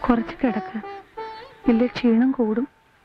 കുറച്ച് കിടക്ക് ഇല്ല ക്ഷീണം കൂടും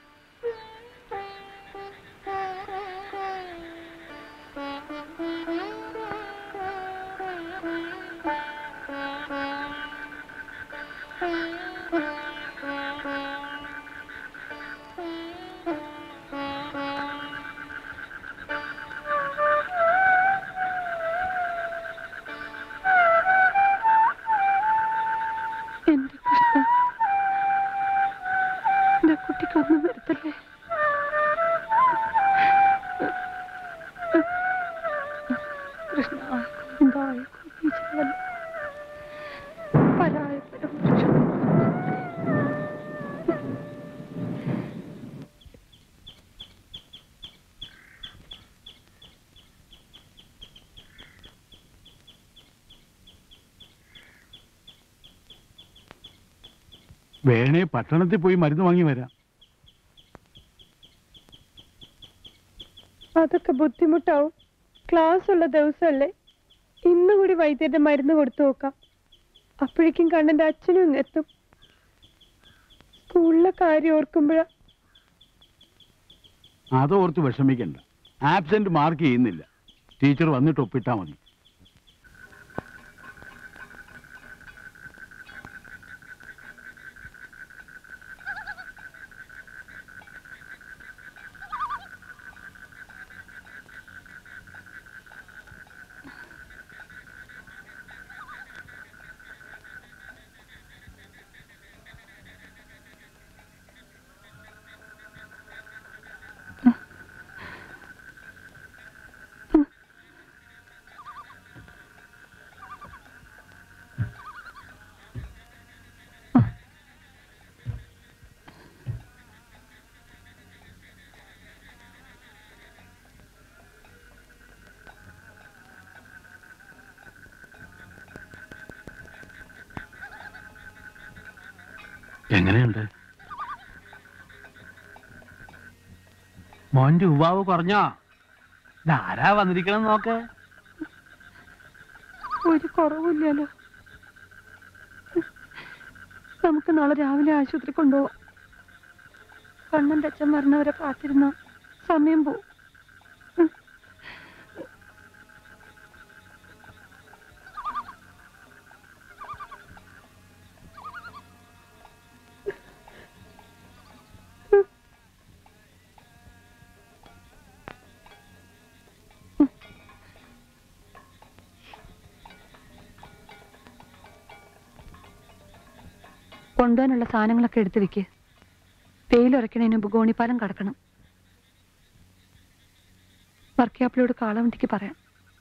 എന്റെ കൃഷ്ണ എന്റെ കുട്ടിക്കൊന്നും വരുത്തല്ലേ കൃഷ്ണ എന്തായ പരായ പരമപുരുഷ വേണേ പട്ടണത്തിൽ പോയി മരുന്ന് വാങ്ങി വരാം അതൊക്കെ ബുദ്ധിമുട്ടാവും ക്ലാസ് ഉള്ള ദിവസമല്ലേ ഇന്നുകൂടി വൈദ്യരുടെ മരുന്ന് കൊടുത്തു നോക്കാം അപ്പോഴേക്കും കണ്ണന്റെ അച്ഛനും ഇങ്ങ് എത്തും സ്കൂളിലെ കാര്യം ഓർക്കുമ്പോഴാ അതോർത്ത് വിഷമിക്കണ്ട ആബ്സെന്റ് മാർക്ക് ചെയ്യുന്നില്ല ടീച്ചർ വന്നിട്ട് ഒപ്പിട്ടാ മതി എങ്ങനെയുണ്ട് മോന്റെ ഉവാവ് കുറഞ്ഞോ ധാരാ വന്നിരിക്കണം നോക്ക് ഒരു കുറവില്ലല്ലോ നമുക്ക് നാളെ രാവിലെ ആശുപത്രി കൊണ്ടുപോവാം കണ്ണന്റെ അച്ഛൻ മരണവരെ കാത്തിരുന്ന സമയം പോവും കൊണ്ടുപോകാനുള്ള സാധനങ്ങളൊക്കെ എടുത്തു വെക്ക് വെയിലുറയ്ക്കണതിന് മുമ്പ് ഗോണിപ്പാലം കടക്കണം വർക്കിയാപ്പിളോട് കാളവണ്ടിക്ക് പറയാം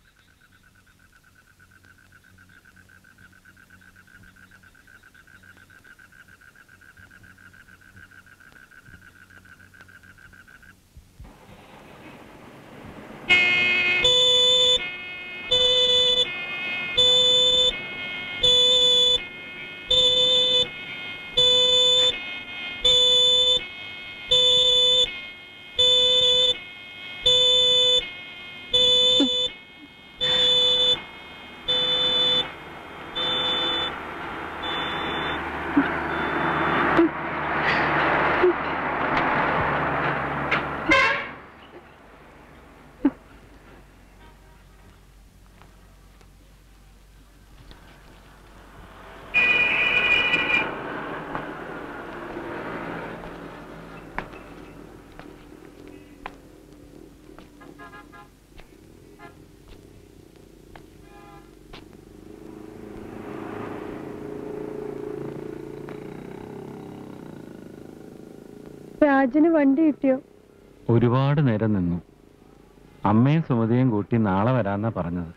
രാജന് വണ്ടി കിട്ടിയോ ഒരുപാട് നേരം നിന്നു അമ്മയും സുമതിയും കൂട്ടി നാളെ വരാന്നാ പറഞ്ഞത്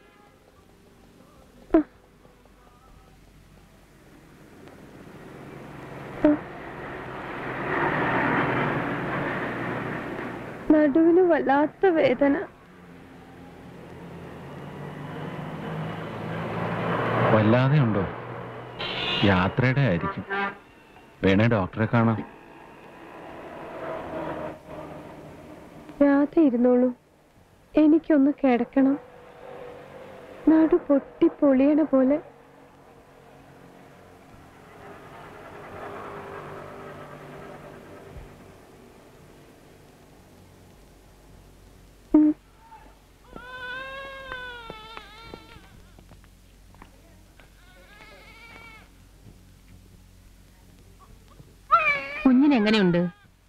നടുവിന് വല്ലാത്ത വേദന വല്ലാതെ ഉണ്ടോ യാത്രയുടെ ആയിരിക്കും വേണേ ഡോക്ടറെ കാണാം രാധ ഇരുന്നോളൂ എനിക്കൊന്ന് കിടക്കണം നടു പൊട്ടി പൊളിയണ പോലെ എങ്ങനെയുണ്ട്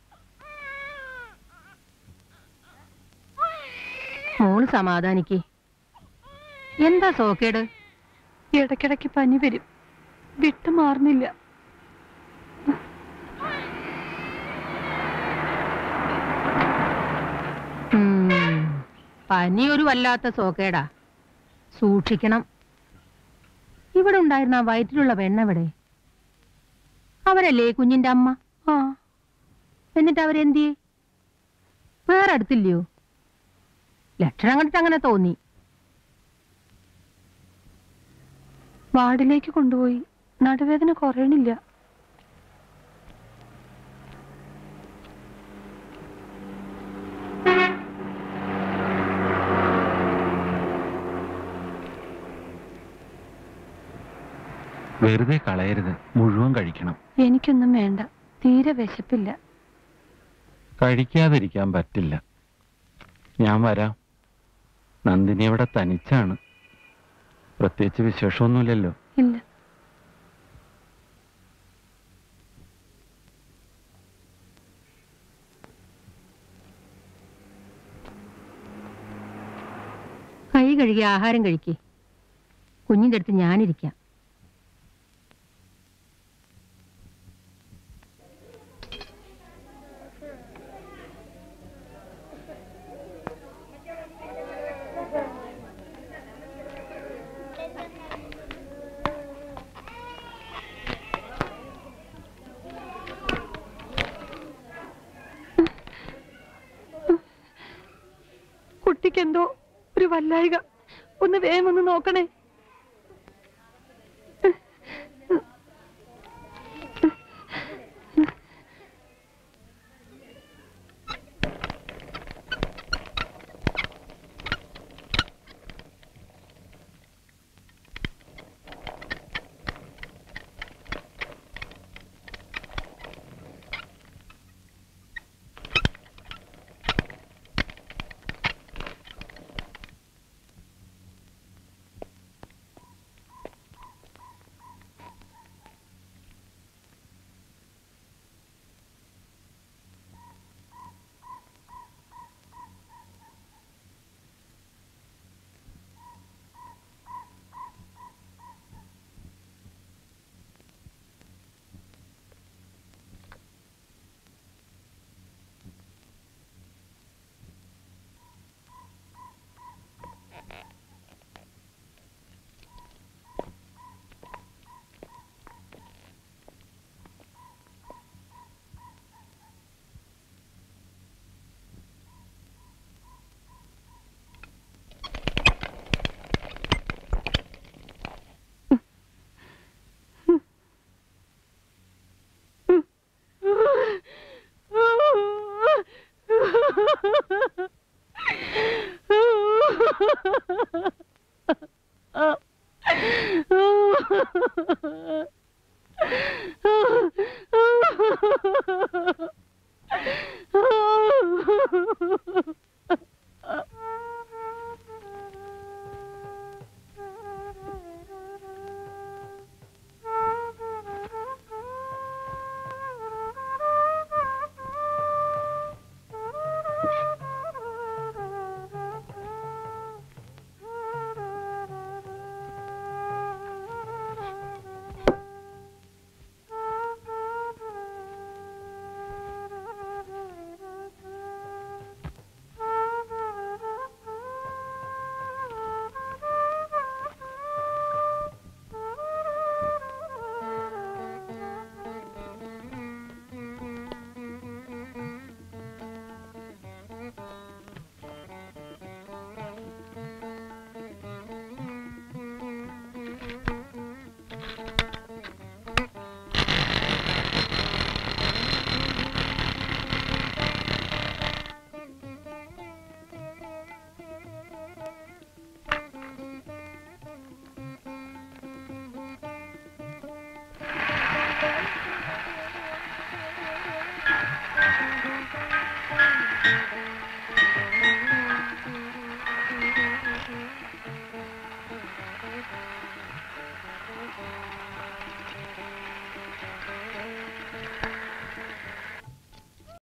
മോള് സമാധാനിക്ക് എന്താ സോക്കേട് ഇടയ്ക്കിടയ്ക്ക് പനി വരും വിട്ടു മാറുന്നില്ല ഉം, പനി ഒരു വല്ലാത്ത സോക്കേടാ സൂക്ഷിക്കണം ഇവിടെ ഉണ്ടായിരുന്ന ആ വയറ്റിലുള്ള പെണ്ണെവിടെ അവരല്ലേ ഈ കുഞ്ഞിന്റെ അമ്മ ആ എന്നിട്ട് അവരെന്തിയെ വേറെ അടുത്തില്ലയോ ലക്ഷണം കണ്ടിട്ട് അങ്ങനെ തോന്നി വാർഡിലേക്ക് കൊണ്ടുപോയി നടുവേദന കുറയണില്ല വെറുതെ കളയരുത് മുഴുവൻ കഴിക്കണം എനിക്കൊന്നും വേണ്ട തീരെ വിശപ്പില്ല കഴിക്കാതിരിക്കാൻ പറ്റില്ല ഞാൻ വരാം നന്ദിനി ഇവിടെ തനിച്ചാണ് പ്രത്യേകിച്ച് വിശേഷമൊന്നുമില്ലല്ലോ ഇല്ല കൈ കഴുകി ആഹാരം കഴിക്കേ കുഞ്ഞിന്റെ അടുത്ത് ഞാനിരിക്കാം കുട്ടിക്ക് എന്തോ ഒരു വല്ലായിക ഒന്ന് വേഗം ഒന്ന് നോക്കണേ